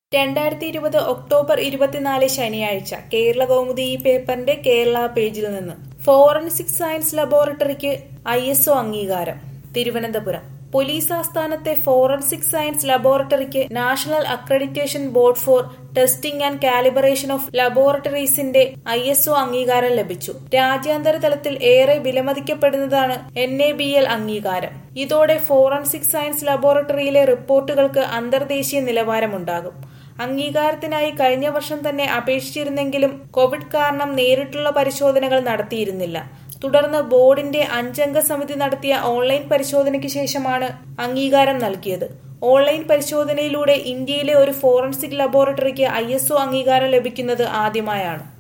രണ്ടായിരത്തി ഇരുപത് ഒക്ടോബർ ഇരുപത്തിനാല് ശനിയാഴ്ച കേരള കൗമുദി ഈ പേപ്പറിന്റെ കേരള പേജിൽ നിന്ന് ഫോറൻസിക് സയൻസ് ലബോറട്ടറിക്ക് ഐ എസ് ഒ അംഗീകാരം തിരുവനന്തപുരം പോലീസ് ആസ്ഥാനത്തെ ഫോറൻസിക് സയൻസ് ലബോറട്ടറിക്ക് national accreditation board for testing and calibration of ലബോറട്ടറീസിന്റെ ഐ എസ് ഒ അംഗീകാരം ലഭിച്ചു രാജ്യാന്തര തലത്തിൽ ഏറെ വിലമതിക്കപ്പെടുന്നതാണ് എൻ എ ബി എൽ അംഗീകാരം ഇതോടെ ഫോറൻസിക് സയൻസ് ലബോറട്ടറിയിലെ റിപ്പോർട്ടുകൾക്ക് അന്തർദേശീയ നിലവാരമുണ്ടാകും അംഗീകാരത്തിനായി കഴിഞ്ഞ വർഷം തന്നെ അപേക്ഷിച്ചിരുന്നെങ്കിലും കോവിഡ് കാരണം നേരിട്ടുള്ള പരിശോധനകൾ നടത്തിയിരുന്നില്ല തുടർന്ന് ബോർഡിന്റെ അഞ്ചംഗ സമിതി നടത്തിയ ഓൺലൈൻ പരിശോധനയ്ക്ക് ശേഷമാണ് അംഗീകാരം നൽകിയത് ഓൺലൈൻ പരിശോധനയിലൂടെ ഇന്ത്യയിലെ ഒരു ഫോറൻസിക് ലബോറട്ടറിക്ക് ഐ അംഗീകാരം ലഭിക്കുന്നത് ആദ്യമായാണ്